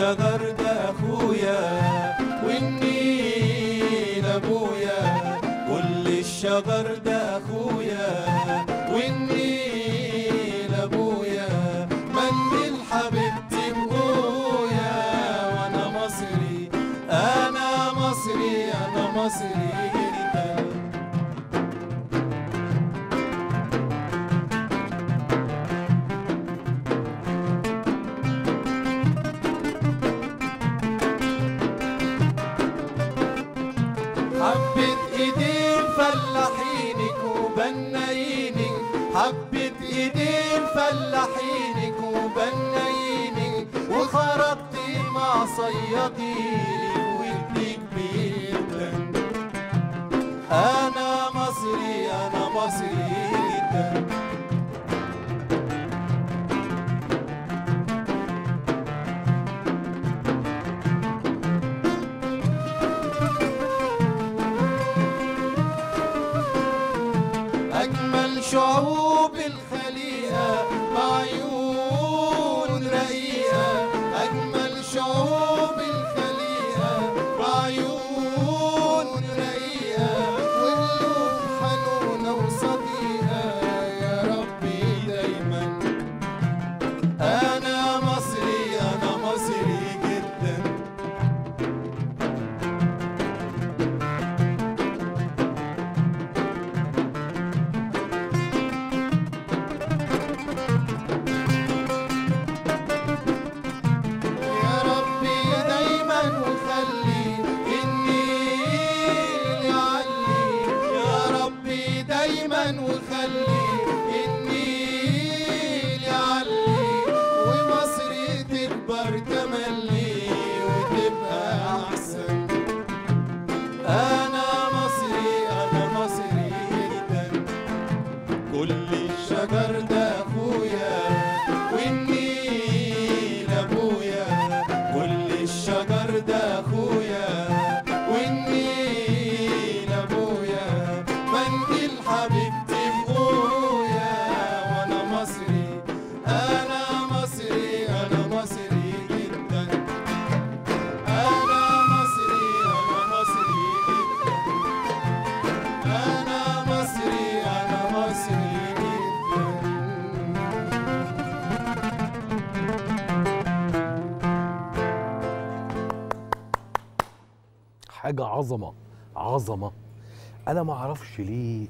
الشجر ده اخويا والنيل ابويا كل الشجر ده اخويا والنيل ابويا منديل حبيبتي بقويا وانا مصري انا مصري انا مصري جدا حبة ايدين فلاحينك وبنايينك حبة ايدين فلاحينك وبنايينك وخرجتي مع صيادينك ودي كبير انا مصري انا مصري جدا أجمل شعوب الخليقة بعيون رقيقة أجمل شعوب الخليقة بعيون رقيقة وقلوب حنونة وصديقة يا ربي دايما أنا مصري أنا مصري جدا يا ربي دايما وخلي النيل يعلي يا ربي دايما وخلي النيل يعلي ومصر تكبر تملي وتبقى احسن انا مصري انا مصري جدا كل الشجر ده اخويا والنيل ابويا كل الشجر ده اخويا والنيل ابويا منديل حبيبتي بقويا وانا مصري انا مصري انا مصري جدا انا مصري انا مصري جدا أنا مصري أنا مصري جدا حاجه عظمه عظمه انا ما اعرفش ليه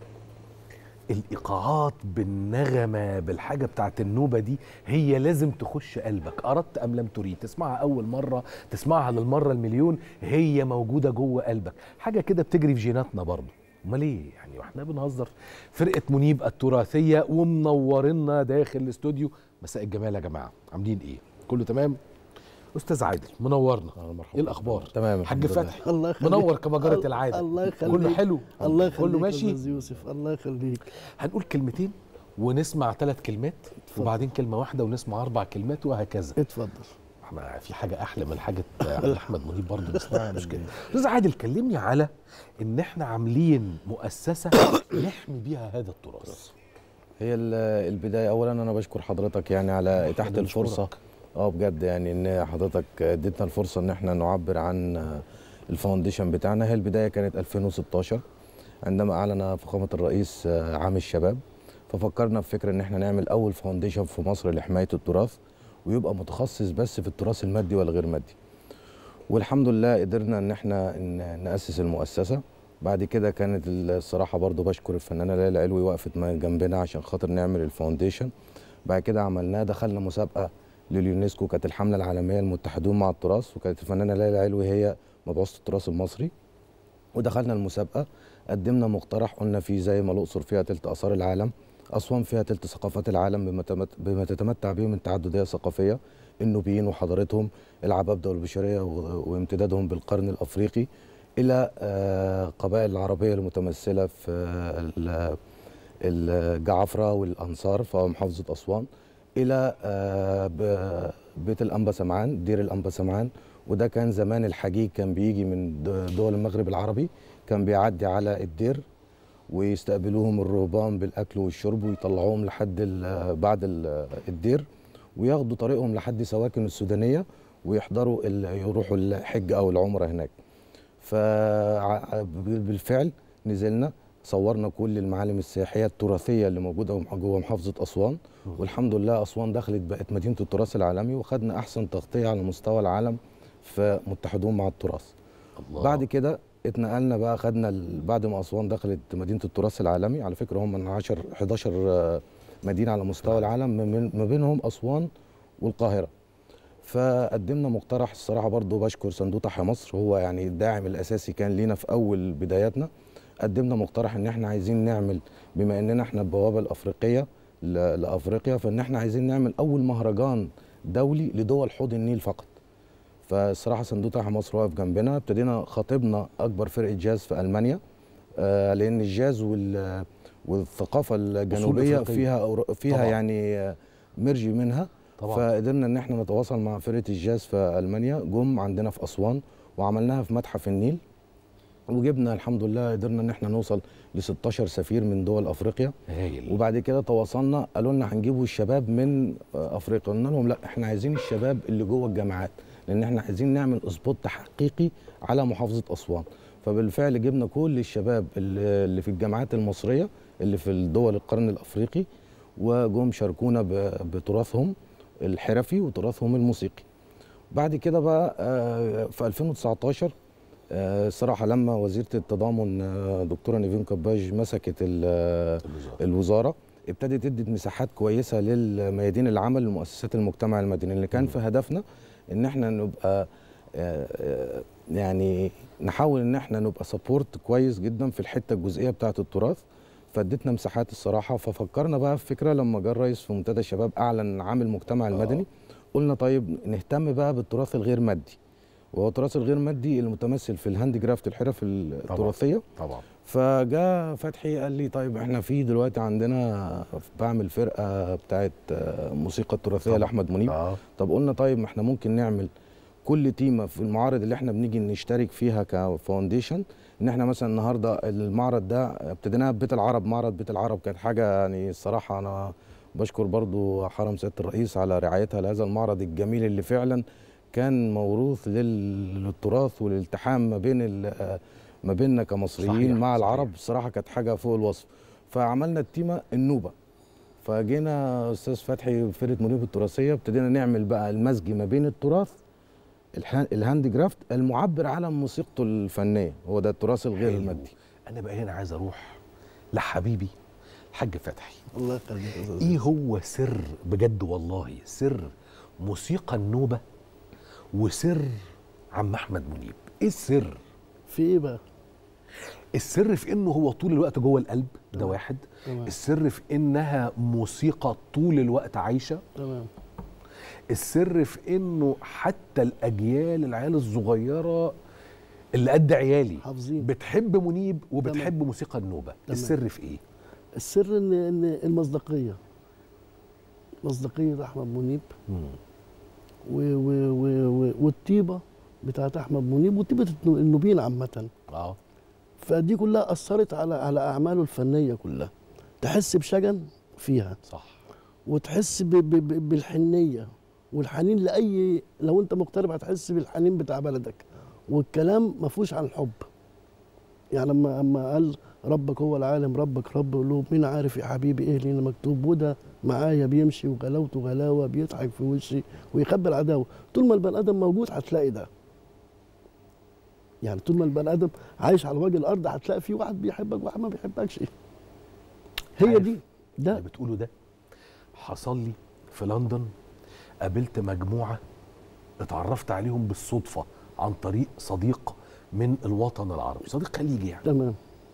الايقاعات بالنغمه بالحاجه بتاعت النوبه دي هي لازم تخش قلبك اردت ام لم تريد تسمعها اول مره تسمعها للمره المليون هي موجوده جوه قلبك حاجه كده بتجري في جيناتنا برضه امال ايه يعني واحنا بنهزر فرقه منيب التراثيه ومنورنا داخل الاستوديو مساء الجمال يا جماعه عاملين ايه كله تمام استاذ عادل منورنا ايه الاخبار تمام حاج الحمد لله. فتحي الله يخليك منور كما جرت ال- العاده الله يخليك كله حلو الله يخليك كله يا ماشي أستاذ يوسف الله يخليك هنقول كلمتين ونسمع ثلاث كلمات وبعدين كلمه واحده ونسمع اربع كلمات وهكذا اتفضل احنا في حاجه احلى من حاجه عبد احمد منيب برضه نسمعها مش كده استاذ عادل كلمني على ان احنا عاملين مؤسسه نحمي بيها هذا التراث هي ال- البدايه اولا انا بشكر حضرتك يعني على اتاحه أنا الفرصه بشكرك. اه بجد يعني ان حضرتك اديتنا الفرصه ان احنا نعبر عن الفاونديشن بتاعنا هي البدايه كانت 2016 عندما اعلن فخامه الرئيس عام الشباب ففكرنا في فكره ان احنا نعمل اول فاونديشن في مصر لحمايه التراث ويبقى متخصص بس في التراث المادي والغير مادي والحمد لله قدرنا ان احنا ن- ناسس المؤسسه بعد كده كانت الصراحه برضو بشكر الفنانه ليلى علوي وقفت معايا جنبنا عشان خاطر نعمل الفاونديشن بعد كده عملناه دخلنا مسابقه لليونسكو كانت الحمله العالميه المتحدون مع التراث وكانت الفنانه ليلى علوي هي مبعوثه التراث المصري ودخلنا المسابقه قدمنا مقترح قلنا فيه زي ما الاقصر فيها تلت اثار العالم اسوان فيها تلت ثقافات العالم بما تمت- بما تتمتع به من تعدديه ثقافيه النوبيين وحضارتهم العبابده والبشريه و- وامتدادهم بالقرن الافريقي الى آه، قبائل العربيه المتمثله في آه، ال- الجعفره والانصار في محافظه اسوان الى آه، ب- بيت الانبا سمعان دير الانبا سمعان وده كان زمان الحجيج كان بيجي من د- دول المغرب العربي كان بيعدي على الدير ويستقبلوهم الرهبان بالاكل والشرب ويطلعوهم لحد ال- بعد ال- الدير وياخدوا طريقهم لحد سواكن السودانيه ويحضروا ال- يروحوا الحج او العمره هناك فبالفعل نزلنا صورنا كل المعالم السياحيه التراثيه اللي موجوده جوه محافظه اسوان والحمد لله اسوان دخلت بقت مدينه التراث العالمي وخدنا احسن تغطيه على مستوى العالم في متحدون مع التراث الله بعد كده اتنقلنا بقى خدنا ال- بعد ما اسوان دخلت مدينه التراث العالمي على فكره هم من 10 11 آه، مدينه على مستوى العالم من- ما بينهم اسوان والقاهره فقدمنا مقترح الصراحه برضو بشكر صندوق تحيا مصر هو يعني الداعم الاساسي كان لينا في اول بداياتنا قدمنا مقترح ان احنا عايزين نعمل بما اننا احنا البوابه الافريقيه ل- لافريقيا فان احنا عايزين نعمل اول مهرجان دولي لدول حوض النيل فقط فالصراحه صندوق تحيا مصر واقف جنبنا ابتدينا خاطبنا اكبر فرقه جاز في المانيا آه لان الجاز وال والثقافه الجنوبيه أفريقية. فيها أور- فيها طبعاً. يعني آه، مرجي منها طبعا فقدرنا ان احنا نتواصل مع فرقه الجاز في المانيا جم عندنا في اسوان وعملناها في متحف النيل وجبنا الحمد لله قدرنا ان احنا نوصل ل 16 سفير من دول افريقيا هايل وبعد كده تواصلنا قالوا لنا هنجيبوا الشباب من آه، افريقيا قلنا لهم لا احنا عايزين الشباب اللي جوه الجامعات لان احنا عايزين نعمل سبوت حقيقي على محافظه اسوان فبالفعل جبنا كل الشباب اللي اللي في الجامعات المصريه اللي في الدول القرن الافريقي وجم شاركونا ب- بتراثهم الحرفي وتراثهم الموسيقي بعد كده بقى آه، في 2019 آه، الصراحه لما وزيره التضامن آه، دكتوره نيفين كباج مسكت ال- الوزاره ابتدت تدي مساحات كويسه للميادين العمل لمؤسسات المجتمع المدني اللي كان في هدفنا ان احنا نبقى آه، آه، يعني نحاول ان احنا نبقى سبورت كويس جدا في الحته الجزئيه بتاعه التراث فادتنا مساحات الصراحه ففكرنا بقى في فكره لما جه الرئيس في منتدى الشباب اعلن عام المجتمع المدني قلنا طيب نهتم بقى بالتراث الغير مادي وهو التراث الغير مادي المتمثل في الهاند جرافت الحرف التراثيه طبعا فجاء فتحي قال لي طيب احنا في دلوقتي عندنا بعمل فرقه بتاعت آه، موسيقى التراثيه طبعا. لاحمد منيب اه طب قلنا طيب ما احنا ممكن نعمل كل تيمه في المعارض اللي احنا بنيجي نشترك فيها كفاونديشن ان احنا مثلا النهارده المعرض ده ابتديناه ببيت العرب معرض بيت العرب كانت حاجه يعني الصراحه انا بشكر برضو حرم سياده الرئيس على رعايتها لهذا المعرض الجميل اللي فعلا كان موروث لل- للتراث والالتحام ما بين ال- ما بيننا كمصريين صحيح، مع صحيح. العرب الصراحه كانت حاجه فوق الوصف فعملنا التيمه النوبه فجينا استاذ فتحي فرقه منيب التراثيه ابتدينا نعمل بقى المزج ما بين التراث الها- الهاند جرافت المعبر عن موسيقته الفنيه هو ده التراث الغير حلو. المادي انا بقى هنا عايز اروح لحبيبي الحاج فتحي الله يخليك يا أستاذ. ايه هو سر بجد والله سر موسيقى النوبه وسر عم احمد منيب ايه السر في ايه بقى؟ السر في انه هو طول الوقت جوه القلب ده تمام. واحد تمام السر في انها موسيقى طول الوقت عايشه تمام السر في انه حتى الاجيال العيال الصغيره اللي قد عيالي حافظين بتحب منيب وبتحب موسيقى النوبه تمام. السر في ايه السر ان ان المصداقيه مصداقيه احمد منيب و و و و والطيبه بتاعت احمد منيب وطيبه النو- النوبيين عامه اه فدي كلها اثرت على على اعماله الفنيه كلها تحس بشجن فيها صح وتحس ب ب ب بالحنيه والحنين لاي لو انت مغترب هتحس بالحنين بتاع بلدك والكلام ما فيهوش عن الحب يعني لما اما قال ربك هو العالم ربك رب قلوب مين عارف يا حبيبي ايه لينا مكتوب وده معايا بيمشي وغلاوته غلاوه بيضحك في وشي ويخبي العداوه طول ما البني ادم موجود هتلاقي ده يعني طول ما البني ادم عايش على وجه الارض هتلاقي في واحد بيحبك وواحد ما بيحبكش هي عارف دي ده اللي بتقوله ده حصل لي في لندن قابلت مجموعه اتعرفت عليهم بالصدفه عن طريق صديق من الوطن العربي صديق خليجي يعني تمام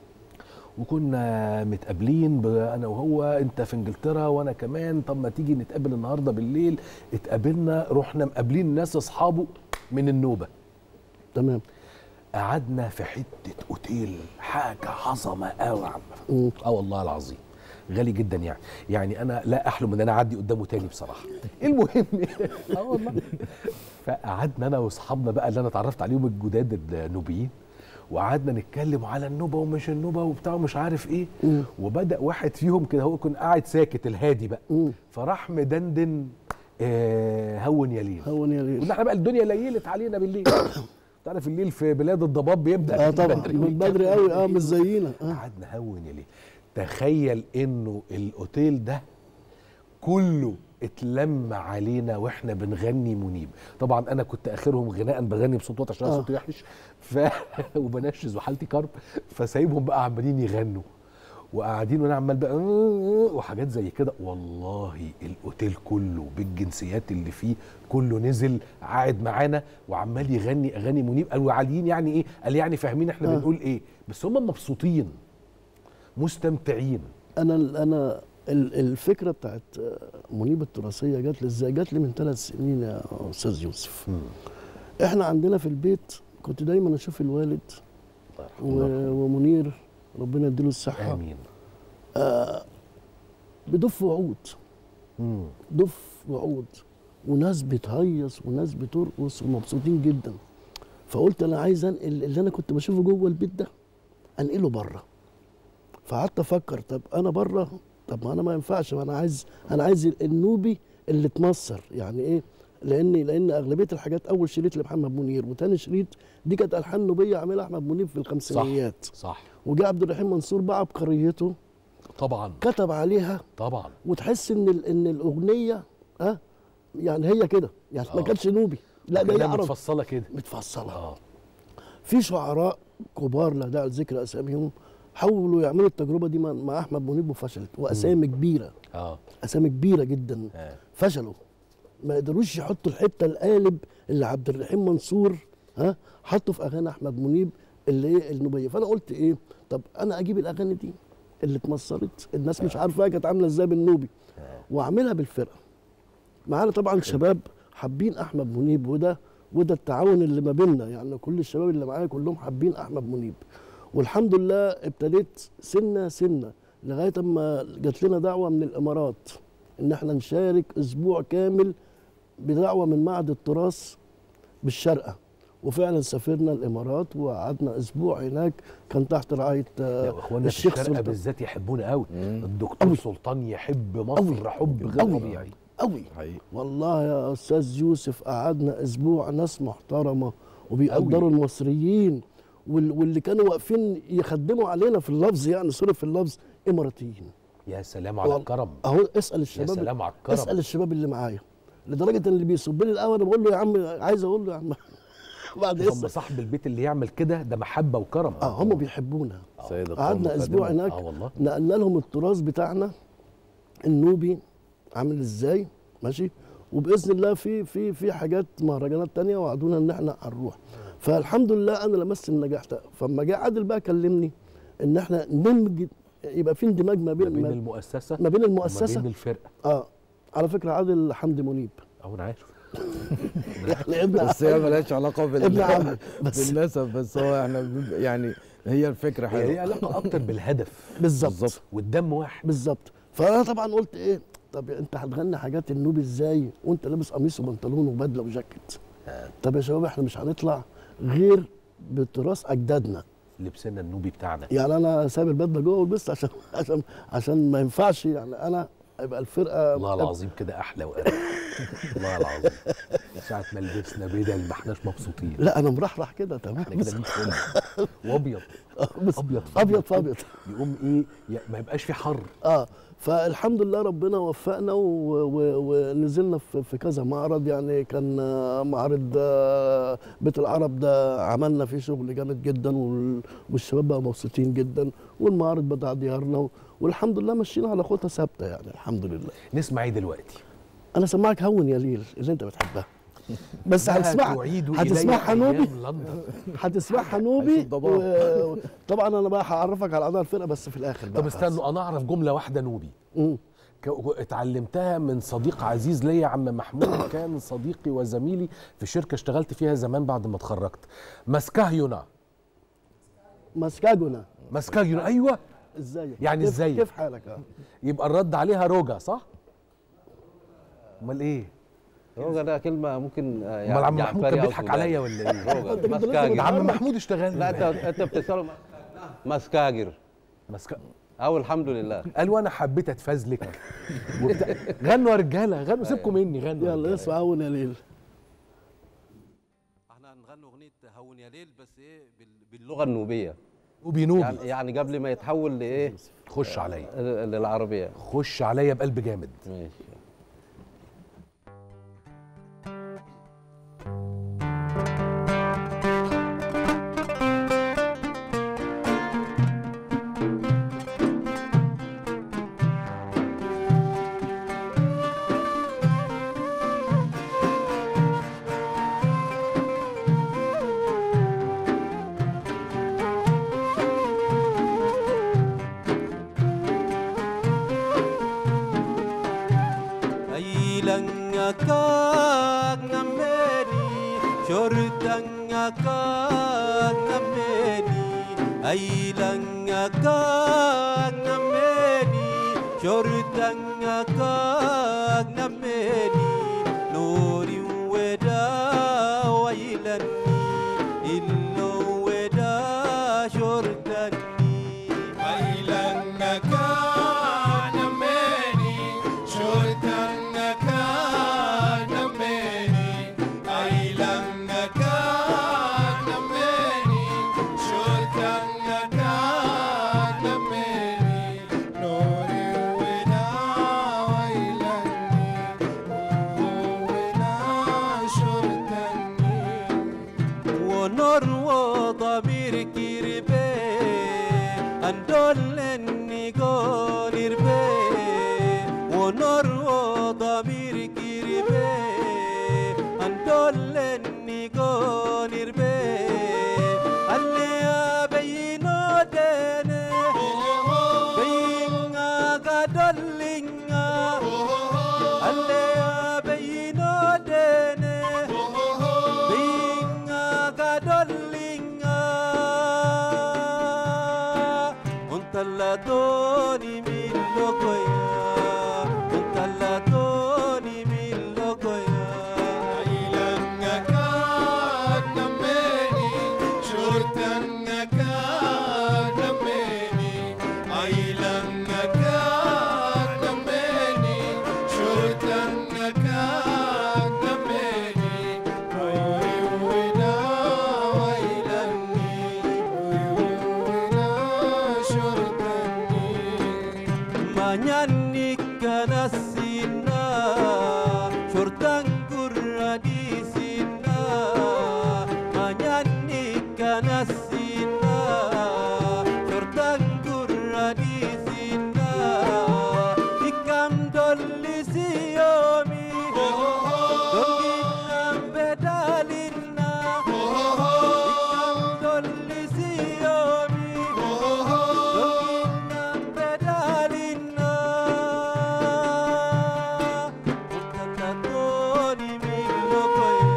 وكنا متقابلين ب- انا وهو انت في انجلترا وانا كمان طب ما تيجي نتقابل النهارده بالليل اتقابلنا رحنا مقابلين ناس اصحابه من النوبه تمام قعدنا في حته اوتيل حاجه عظمه قوي يا عم مم. اه والله العظيم غالي جدا يعني يعني انا لا احلم ان انا اعدي قدامه تاني بصراحه المهم اه والله فقعدنا انا واصحابنا بقى اللي انا اتعرفت عليهم الجداد النوبيين وقعدنا نتكلم على النوبه ومش النوبه وبتاع ومش عارف ايه مم. وبدا واحد فيهم كده هو كان قاعد ساكت الهادي بقى مم. فراح مدندن آه هون يا ليل هون يا ليل قلنا احنا بقى الدنيا ليلت علينا بالليل تعرف الليل في بلاد الضباب بيبدا اه طبعا بدري من بدري قوي اه مش زينا اه قعدنا هون يا ليه تخيل انه الاوتيل ده كله اتلم علينا واحنا بنغني منيب طبعا انا كنت اخرهم غناء بغني بصوت واطي عشان أنا آه. صوتي وحش ف وبنشز وحالتي كرب فسايبهم بقى عمالين يغنوا وقاعدين وانا عمال بقى وحاجات زي كده والله الاوتيل كله بالجنسيات اللي فيه كله نزل قاعد معانا وعمال يغني اغاني منيب قالوا عاليين يعني ايه قال يعني فاهمين احنا آه. بنقول ايه بس هم مبسوطين مستمتعين انا انا ال- الفكره بتاعت منيب التراثيه جات لي ازاي؟ جات لي من ثلاث سنين يا استاذ يوسف. احنا عندنا في البيت كنت دايما اشوف الوالد و- ومنير ربنا يديله الصحه امين بدف وعود مم. دف وعود وناس بتهيص وناس بترقص ومبسوطين جدا فقلت انا عايز انقل اللي انا كنت بشوفه جوه البيت ده انقله بره فقعدت افكر طب انا بره طب ما انا ما ينفعش ما انا عايز انا عايز النوبي اللي اتمصر يعني ايه لان لان اغلبيه الحاجات اول شريط لمحمد منير وتاني شريط دي كانت الحان نوبيه عاملها احمد منير في الخمسينيات صح وجاء عبد الرحيم منصور بعبقريته طبعا كتب عليها طبعا وتحس ان ال- ان الاغنيه ها يعني هي كده يعني ما آه. كانتش نوبي لا ده هي كلها عرب متفصله كده متفصله اه في شعراء كبار لا داعي لذكر اساميهم حاولوا يعملوا التجربه دي مع- مع احمد منيب وفشلت واسامي كبيره اه اسامي كبيره جدا آه. فشلوا ما قدروش يحطوا الحته القالب اللي عبد الرحيم منصور ها حطه في اغاني احمد منيب اللي ايه النوبيه فانا قلت ايه طب انا اجيب الاغاني دي اللي اتمصرت الناس مش عارفاها كانت عامله ازاي بالنوبي واعملها بالفرقه معانا طبعا شباب حابين احمد منيب وده وده التعاون اللي ما بيننا يعني كل الشباب اللي معايا كلهم حابين احمد منيب والحمد لله ابتديت سنه سنه لغايه اما جات لنا دعوه من الامارات ان احنا نشارك اسبوع كامل بدعوه من معهد التراث بالشارقه وفعلا سافرنا الامارات وقعدنا اسبوع هناك كان تحت رعايه آه، يا اخوانا في الشيخ الشرق سلطان بالذات يحبونا قوي مم. الدكتور أوي. سلطان يحب مصر أوي. حب غير أوي. طبيعي قوي حقيقي والله يا استاذ يوسف قعدنا اسبوع ناس محترمه وبيقدروا أوي. المصريين وال- واللي كانوا واقفين يخدموا علينا في اللفظ يعني سوري في اللفظ اماراتيين يا سلام على وال- الكرم اهو اسال يا الشباب سلام على الكرم اسال الشباب اللي معايا لدرجه ان اللي بيصب لي القهوه انا بقول له يا عم عايز اقول له يا عم بعد هم اسال صاحب البيت اللي يعمل كده ده محبه وكرم اه هم بيحبونا سيد القوم قعدنا اسبوع خادمه. هناك اه والله نقلنا لهم التراث بتاعنا النوبي عامل ازاي ماشي وباذن الله في في في حاجات مهرجانات تانية وعدونا ان احنا هنروح فالحمد لله انا لمست النجاح ده فلما جه عادل بقى كلمني ان احنا ندمج يبقى في اندماج ما ما بين بين ما, المؤسسه ما بين وما المؤسسه بين الفرقه اه على فكره عادل حمدي منيب اهو انا عارف يعني ابن بس هي ملهاش علاقه بال ابن عمي بس بالنسب بس هو احنا بنبقى- يعني هي الفكره هي ليها حلوه علاقه اكتر بالهدف بالظبط بالظبط. والدم واحد بالظبط فانا طبعا قلت ايه طب انت هتغني حاجات النوبي ازاي وانت لابس قميص وبنطلون وبدله وجاكيت طب يا شباب احنا مش هنطلع غير بتراث اجدادنا لبسنا النوبي بتاعنا يعني انا سايب البدله جوه ولبست عشان عشان عشان ما ينفعش يعني انا يبقى الفرقه والله العظيم كده احلى وارق والله العظيم ساعه ما لبسنا بدل ما احناش مبسوطين لا انا مرحرح كده تمام احنا كده 100 فل وابيض بس ابيض في ابيض في ابيض يقوم ايه ي- ما يبقاش في حر اه فالحمد لله ربنا وفقنا و- و- ونزلنا في في كذا معرض يعني كان آه، معرض آه، بيت العرب ده عملنا فيه شغل جامد جدا وال- والشباب بقى مبسوطين جدا والمعرض بتاع ديارنا و- والحمد لله ماشيين على خطى ثابته يعني الحمد لله نسمع ايه دلوقتي انا سمعك هون يا ليل اللي انت بتحبها بس لا هتسمعها تعيد إلي هتسمعها نوبي أيام لندن هتسمعها نوبي عايش الضباب. و- طبعا انا بقى هعرفك على اعضاء الفرقه بس في الاخر بقى طب استنوا انا اعرف جمله واحده نوبي مم. ك- اتعلمتها من صديق عزيز ليا عم محمود كان صديقي وزميلي في شركه اشتغلت فيها زمان بعد ما اتخرجت مسكاهيونا مسكاجونا مسكاهيونا ايوه ازيك يعني كيف- إزيك؟ كيف حالك اه يبقى الرد عليها روجا صح امال ايه روجا ده كلمه ممكن آه، امال عم محمود كان جعفري أو بيضحك سوداني. عليا ولا ايه روجا كنت لسه مسكاجر ده عم محمود اشتغل لا انت انت بتساله مسكاجر مسكا او الحمد لله قال وانا حبيت اتفزلك وبتاع غنوا يا رجاله غنوا سيبكم مني غنوا يا يلا رجالة. اسمع اول يا ليل احنا هنغني اغنيه هون يا ليل بس ايه بال- باللغه النوبيه وبنوبي يعني يعني قبل ما يتحول لايه خش عليا ل- للعربيه خش عليا بقلب جامد ماشي Ailanga kag nameni Shortanga kag nameni Ailanga kag nameni Shortanga kag nameni Nori weda wailani Illo weda shortani Ailanga kag nameni Shortanga kag nameni Ailanga kag nameni Shortanga kag nameni Nori weda wailani weda shortani ونور وضمير كيربي أندول إني قول يربي ونور وضمير كيربي أندول إني قول يربي اللي أبينو ديني بينا قدلنا اللي أبينو ديني Binga kadolinga Untala doni milokoya Untala doni milokoya Ilanga kadameni Shurtanga kadameni Ilanga kadameni Shurtanga kadameni Manyani kana sina Shortan kuradi sina Manyani kana sina Shortan kuradi sina Ikam dolli siyomi Doginam bedalina Ikam dolli siyomi Doginam bedalina Ukalatoni milokoya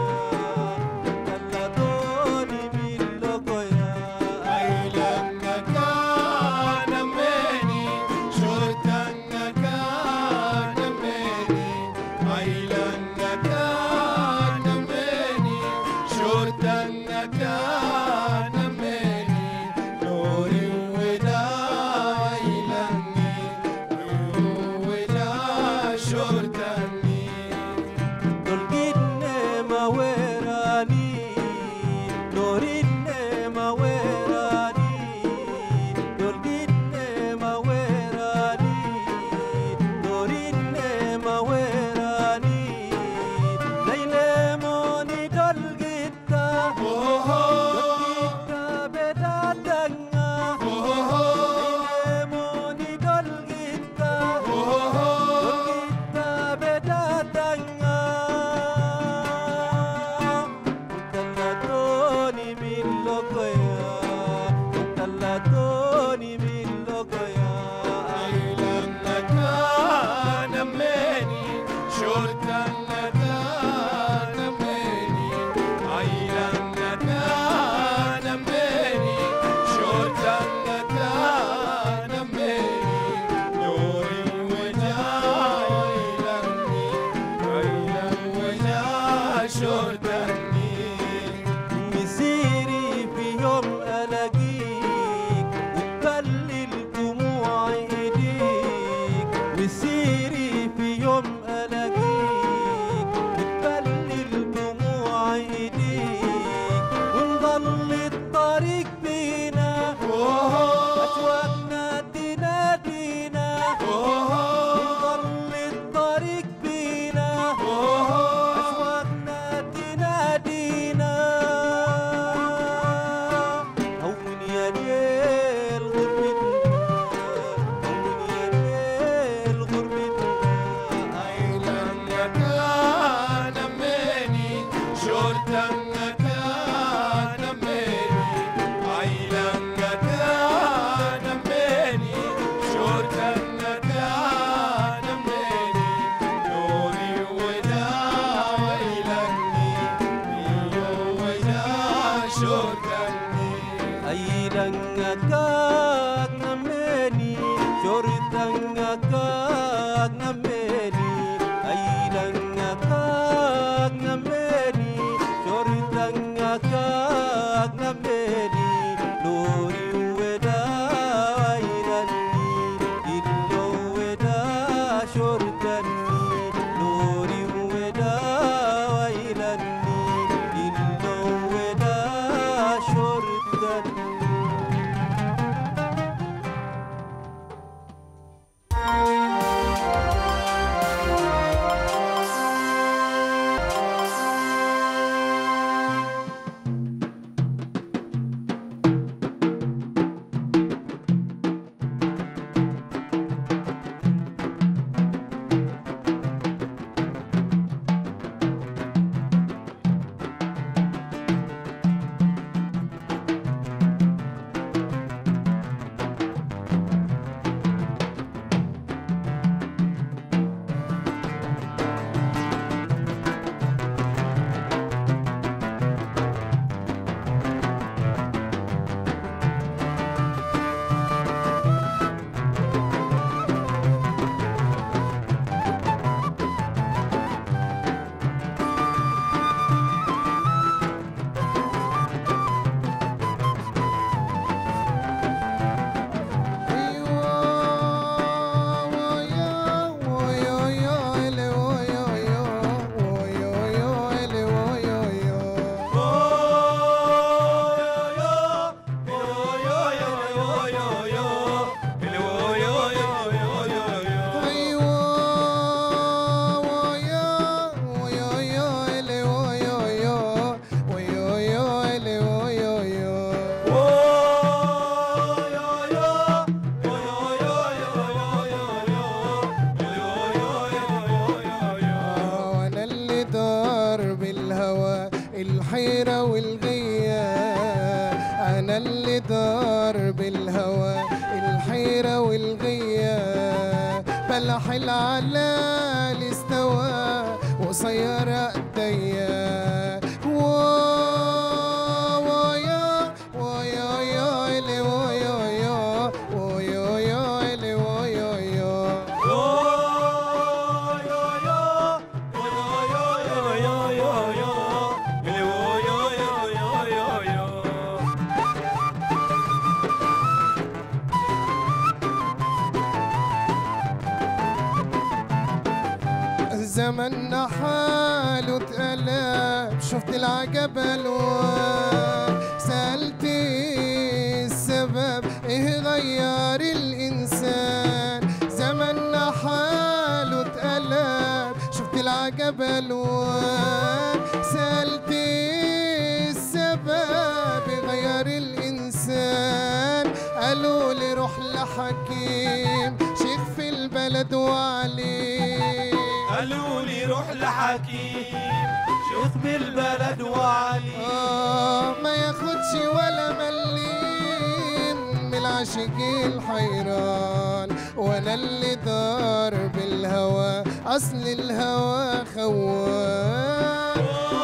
Ukalatoni milokoya Ailanga kana meni Shortanga kana meni Ailanga kana meni Shortanga kana meni Nori weda ailangi weda shortani Dolginne mawerani Norinne mawerani Dolginne mawerani Norinne mawerani Laile moni dolgitta Dolgitta bedadanga Laile moni dolgitta Dolgitta bedadanga Ukalatoni milokoya Ukalatoni milokoya Ailanga kana meni Shortanga kana meni Ailanga kana meni Shortanga kana meni Nori wena ailangi Ailangi wena shortani Misiri في يوم ألاقيك ngakak nameni Chorita ngakak nameni Aida ngakak nameni Chorita ngakak nameni Lori uweda aidani Illo uweda shortani Lori uweda aidani Illo uweda shortani وانا اللي دار بالهوى الحيرة والغية انا اللي دار بالهوى الحيرة والغية بلح العلال استوى وصير ايديا وا- ويا ويا يا إلي ويا يا ويا يا إلي ويا يا زمننا حاله اتقلب شفت العجب الوان سألتي السبب ايه غير الانسان زمننا حاله اتقلب شفت العجب الوان سألتي السبب غير الانسان قالوا لي روح لحكيم شيخ في البلد وعليه قالوا لي روح لحكيم شيخ بالبلد وعلي آه ما ياخدش ولا مليم من العاشق الحيران وانا اللي دار بالهوى اصل الهوى خوان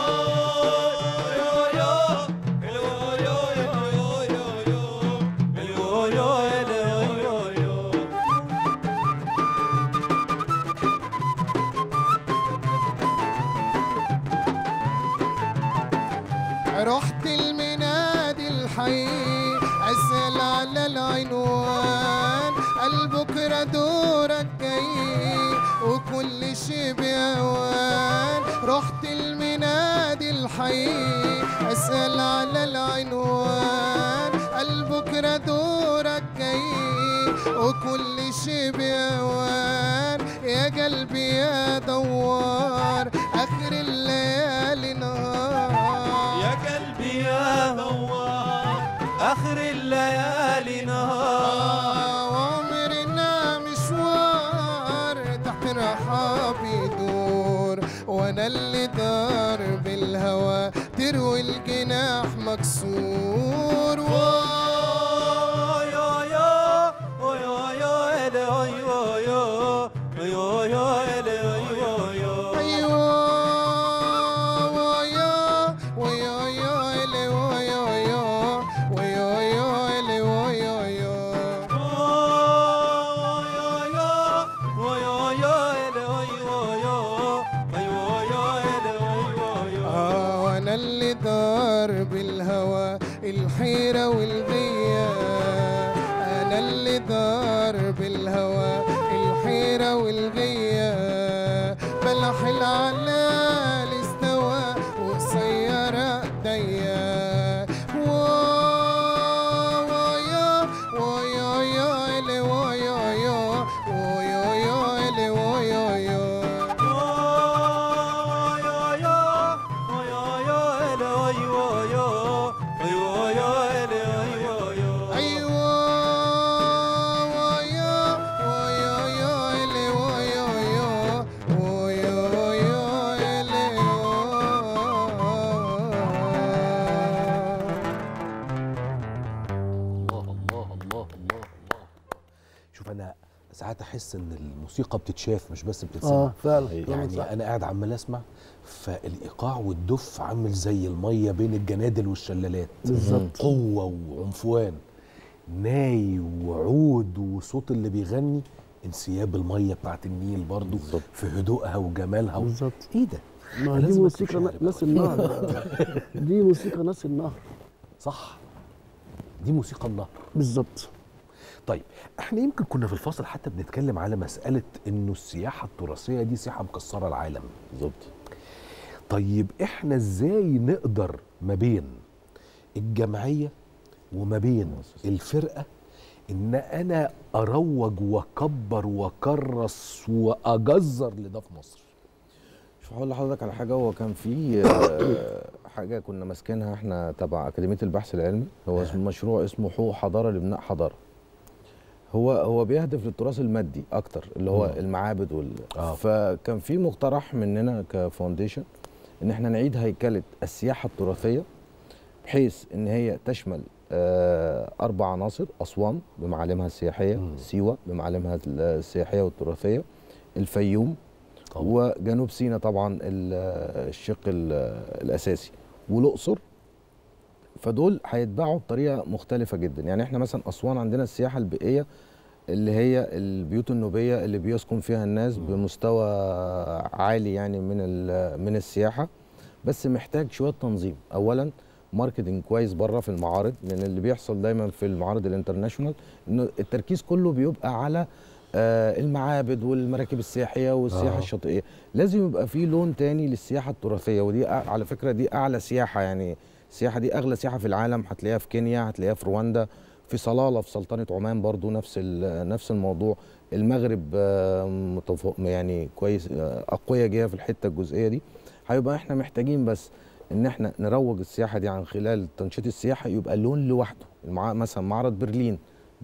رحت المنادي الحي اسال على العنوان قال بكره دورك جاي وكل شي باوان رحت المنادي الحي اسال على العنوان قال بكره دورك جاي وكل شي باوان يا قلبي يا دوار اخر الليالي نهار يا قلبي يا هوار اخر الليالي نهار وعمرنا مشوار تحت رحاب يدور وانا اللي دار بالهوى تروي الجناح مكسور ايوه ويا ويا يا إلي ويا يا ويا يا إلي الحيرة والغية أنا اللي دار بالهوى الحيرة والغية بلح العلال استوى وقصيرة ضيق ويا ويا يا إلي ويا يا ويا يا إلي ويا يا أيوة ويا ويا يا إلي ويا يا ويا يا إلي الله الله الله الله الله شوف انا ساعات احس ان الموسيقى بتتشاف مش بس بتتسمع اه فعلا كلامك يعني صح. انا قاعد عمال اسمع فالايقاع والدف عامل زي الميه بين الجنادل والشلالات بالظبط قوه وعنفوان ناي وعود وصوت اللي بيغني انسياب الميه بتاعت النيل برضو بالظبط. في هدوءها وجمالها و... بالظبط ايه ده ما لازم دي أكون موسيقى شاعر ناس بقى. النهر دي موسيقى ناس النهر صح دي موسيقى النهر بالظبط طيب احنا يمكن كنا في الفاصل حتى بنتكلم على مساله انه السياحه التراثيه دي سياحه مكسره العالم بالظبط طيب احنا ازاي نقدر ما بين الجمعيه وما بين الفرقه ان انا اروج واكبر واكرس واجزر لده في مصر شوف هقول لحضرتك على حاجه هو كان في آه، حاجه كنا ماسكينها احنا تبع اكاديميه البحث العلمي هو اسمه مشروع اسمه حقوق حضاره لبناء حضاره هو هو بيهدف للتراث المادي اكتر اللي هو مم. المعابد وال آه. فكان في مقترح مننا كفاونديشن ان احنا نعيد هيكله السياحه التراثيه بحيث ان هي تشمل آه، اربع عناصر اسوان بمعالمها السياحيه مم. سيوه بمعالمها السياحيه والتراثيه الفيوم طبعا. وجنوب سيناء طبعا ال- الشق ال- الاساسي والاقصر فدول هيتباعوا بطريقه مختلفه جدا يعني احنا مثلا اسوان عندنا السياحه البيئيه اللي هي البيوت النوبيه اللي بيسكن فيها الناس بمستوى عالي يعني من ال- من السياحه بس محتاج شويه تنظيم اولا ماركتنج كويس بره في المعارض لان اللي بيحصل دايما في المعارض الانترناشونال انه التركيز كله بيبقى على آه، المعابد والمراكب السياحيه والسياحه آه. آه. الشاطئيه لازم يبقى في لون تاني للسياحه التراثيه ودي أع- على فكره دي اعلى سياحه يعني السياحه دي اغلى سياحه في العالم هتلاقيها في كينيا هتلاقيها في رواندا في صلاله في سلطنه عمان برضو نفس ال- نفس الموضوع المغرب آه، متفوق يعني كويس آه، اقوياء جايه في الحته الجزئيه دي هيبقى احنا محتاجين بس ان احنا نروج السياحه دي عن خلال تنشيط السياحه يبقى لون لوحده المع... مثلا معرض برلين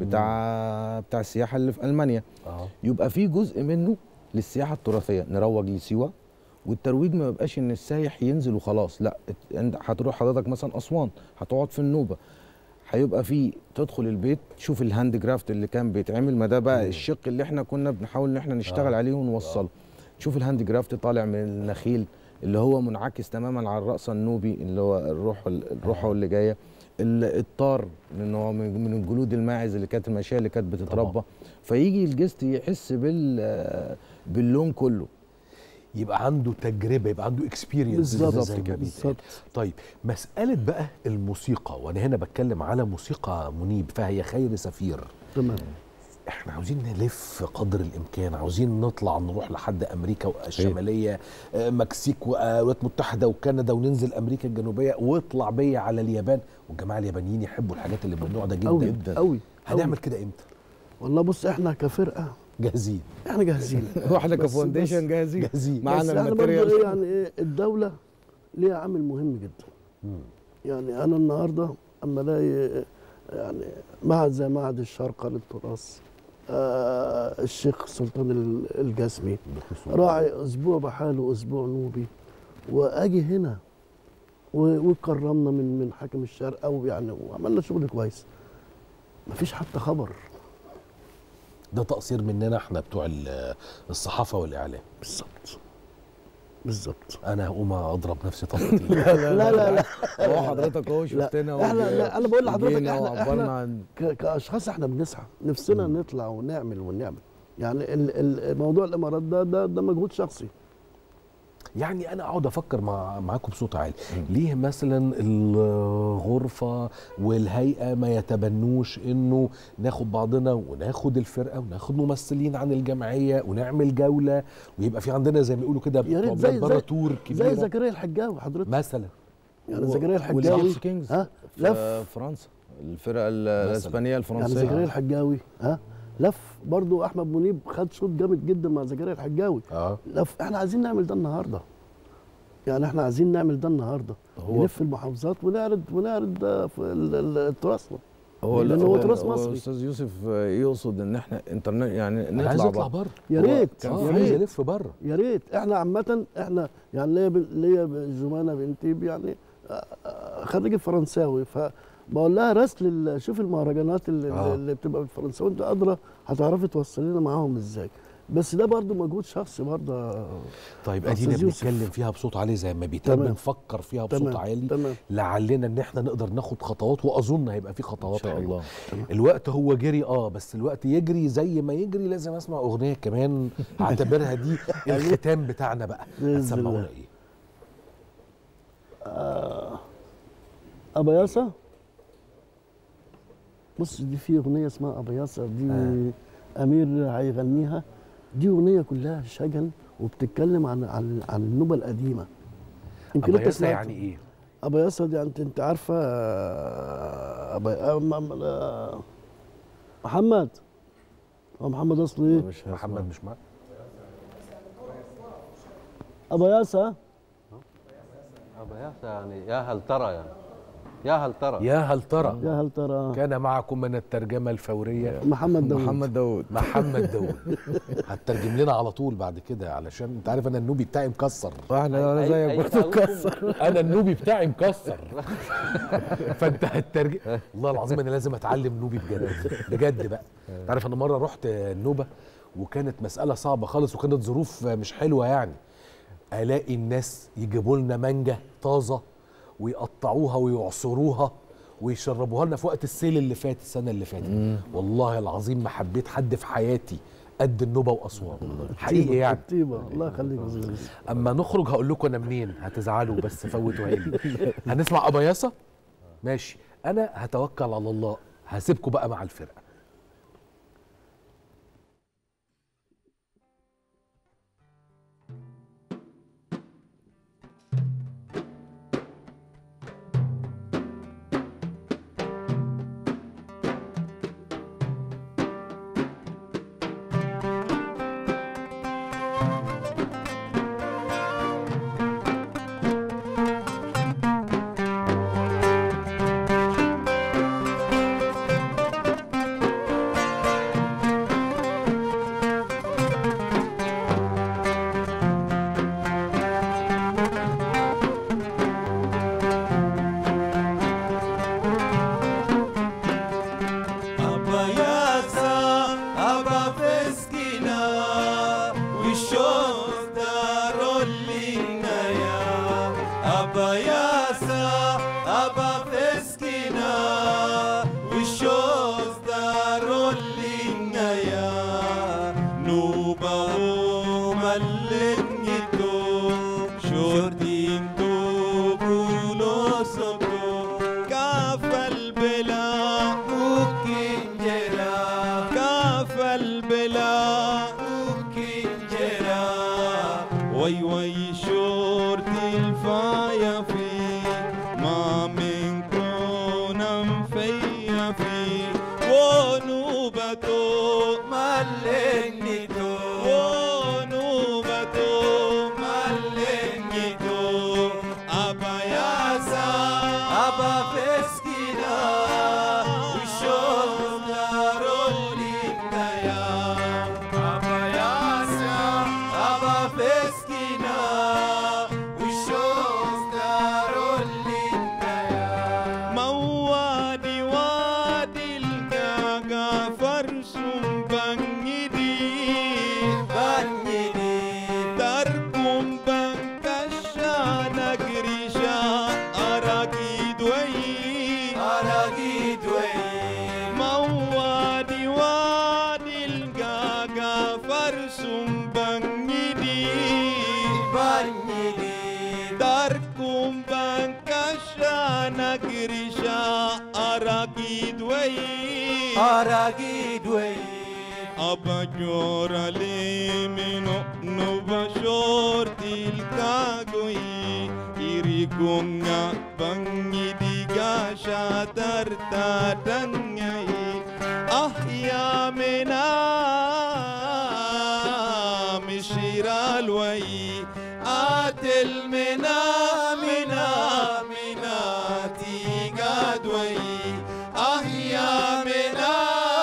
بتاع بتاع السياحه اللي في المانيا اه يبقى في جزء منه للسياحه التراثيه نروج لسيوه والترويج ما يبقاش ان السايح ينزل وخلاص لا ات- انت هتروح حضرتك مثلا اسوان هتقعد في النوبه هيبقى في تدخل البيت تشوف الهاند جرافت اللي كان بيتعمل ما ده بقى الشق اللي احنا كنا بنحاول ان احنا نشتغل آه. عليه ونوصله تشوف الهاند جرافت طالع من النخيل اللي هو منعكس تماما على الرأس النوبي اللي هو الروح الروحه اللي جايه ال- الطار لان هو من من الجلود الماعز اللي كانت الماشيه اللي كانت بتتربى طبعا. فيجي الجست يحس بال باللون كله يبقى عنده تجربه يبقى عنده اكسبيرينس بالظبط كده بالظبط طيب مساله بقى الموسيقى وانا هنا بتكلم على موسيقى منيب فهي خير سفير تمام احنا عاوزين نلف قدر الامكان عاوزين نطلع نروح لحد امريكا الشماليه آه، مكسيك والولايات المتحده وكندا وننزل امريكا الجنوبيه واطلع بيا على اليابان والجماعه اليابانيين يحبوا الحاجات اللي من النوع ده جدا قوي قوي هنعمل كده امتى والله بص احنا كفرقه جاهزين احنا جاهزين واحنا بس- كفونديشن بس- جاهزين جاهزين بس معانا احنا برضه الماتيريال ايه يعني ايه الدوله ليها عامل مهم جدا مم. يعني انا النهارده اما الاقي يعني معهد زي معهد الشارقه للتراث آه الشيخ سلطان ال- الجسمي راعي اسبوع بحاله اسبوع نوبي واجي هنا و- وكرمنا من من حاكم الشرق ويعني وعملنا شغل كويس مفيش حتى خبر ده تقصير مننا احنا بتوع ال- الصحافه والاعلام بالظبط بالظبط انا هقوم اضرب نفسي طلقتين لا لا لا هو حضرتك اهو شفتنا احنا لا انا بقول لحضرتك جينا احنا, وعبرنا احنا عن ك- كاشخاص احنا بنسعى نفسنا نطلع ونعمل ونعمل يعني ال- ال- موضوع الامارات ده ده ده مجهود شخصي يعني انا اقعد افكر مع معاكم بصوت عالي ليه مثلا الغرفه والهيئه ما يتبنوش انه ناخد بعضنا وناخد الفرقه وناخد ممثلين عن الجمعيه ونعمل جوله ويبقى في عندنا زي ما بيقولوا كده يا ريت بره زي بره زي تور زي كبيره زكريا الحجاوي حضرتك مثلا يعني و- زكريا الحجاوي والإنجلش كينجز ها في لف فرنسا الفرقه ال- الاسبانيه يعني الفرنسيه زكريا الحجاوي ها لف برضو احمد منيب خد شوط جامد جدا مع زكريا الحجاوي اه لف احنا عايزين نعمل ده النهارده يعني احنا عايزين نعمل ده النهارده هو- نلف المحافظات ونعرض ونعرض آه، في ال- ال- تراثنا هو لأن هو تراث مصري. استاذ يوسف آه، يقصد ان احنا انترنت يعني انا عايز نطلع اطلع بره بره يا هو ريت كان اه يا عايز ريت الف بره يا ريت احنا عامة احنا يعني ليا ب- ليا ب- جمانة بنتي يعني آه، آه، خريجة فرنساوي فبقول لها راسل ال- شوف المهرجانات اللي, آه. اللي بتبقى بالفرنساوي انت قادرة هتعرفي توصلينا معاهم ازاي بس ده برضو مجهود شخصي برضه طيب أستاذ ادينا يوسف. بنتكلم فيها بصوت عالي زي ما بيتم تمام. بنفكر فيها بصوت تمام عالي تمام لعلنا ان احنا نقدر ناخد خطوات واظن هيبقى في ان خطوات شاء حلوة. الله الوقت هو جري اه بس الوقت يجري زي ما يجري لازم اسمع اغنيه كمان هعتبرها دي الختام بتاعنا بقى بإذن هتسمعونا الله. ايه ابا ياسا بص دي في اغنيه اسمها ابا ياسا دي آه. امير هيغنيها دي اغنيه كلها شجن وبتتكلم عن عن عن النوبه القديمه يمكن انت أبياسة سمعت يعني ايه ابا ياسا دي انت انت عارفه آه، ابا آه، م- آه، محمد هو محمد اصله ايه مش محمد مش معاك ابا ياسا أبيات يعني يا هل ترى يعني يا هل ترى يا هل ترى يا هل ترى كان معكم من الترجمه الفوريه محمد داوود محمد داوود محمد داوود هترجم لنا على طول بعد كده علشان انت عارف انا النوبي بتاعي مكسر واحنا انا أي- زيك أي برضه تعاونكم- مكسر انا النوبي بتاعي مكسر فانت هترجم والله العظيم انا لازم اتعلم نوبي بجد بجد بقى انت عارف انا مره رحت النوبه وكانت مساله صعبه خالص وكانت ظروف مش حلوه يعني الاقي الناس يجيبوا لنا مانجا طازه ويقطعوها ويعصروها ويشربوها لنا في وقت السيل اللي فات السنه اللي فاتت والله العظيم ما حبيت حد في حياتي قد النوبه واسوان حقيقي يعني طيبه الله يخليك يا أستاذ يوسف. اما نخرج هقول لكم انا منين هتزعلوا بس فوتوها لي هنسمع ابياسه ماشي انا هتوكل على الله هسيبكم بقى مع الفرقه أبا ياسا أبا فسكنا والشوز داروا لنا يا أبا ياسا أبا فسكنا والشوز داروا لنا يا نوبا وملنيتو شوردين دوبولو سكو كافل بلا وكنجرا كافل بلا وكنجرا وي وي شورتي الفايا في ما منكم فيا في ونوبتو ملنيتو ونوبتو ملنيتو أبا ياسا أبا فسكنا وشوف دارولي يا أبا ياسا أبا فسكنا وشوف دارولي يا موادي وادي الكاكا فرش بنجدي بنجدي تركم بنكشا نجريشا أراكيد وي أراكيد وي موادي وادي الكاكا فرش بنجدي بنجدي أراجيد وي أبا جورا لي منو نوبا شورتي الكاغوي إيريكونغا بانجي ديغا شاتر تاتنغي آه يا منا مشيرا الوي آتل منا منا منا تيغا دوي آه يا منا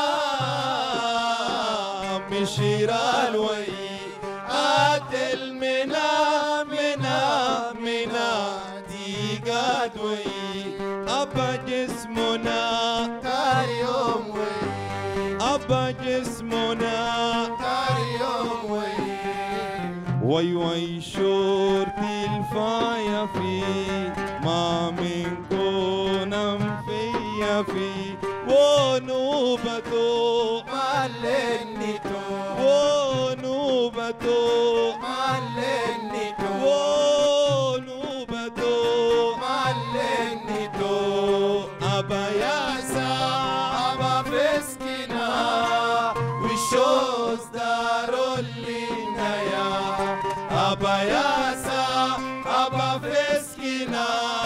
مشيرا الوي آتل منا منا منا تيغا دوي أبا جسمنا تاريوم وي أبا جسمنا تاريوم وي وي وي شورتي الفايا في ما منكم فيا في ونوبتو مالنيتو ونوبتو مالنيتو ونوبتو مالنيتو أبا ياسا أبا فسكنا وشوز دارو اللي أبا ياسا أبا فسكنا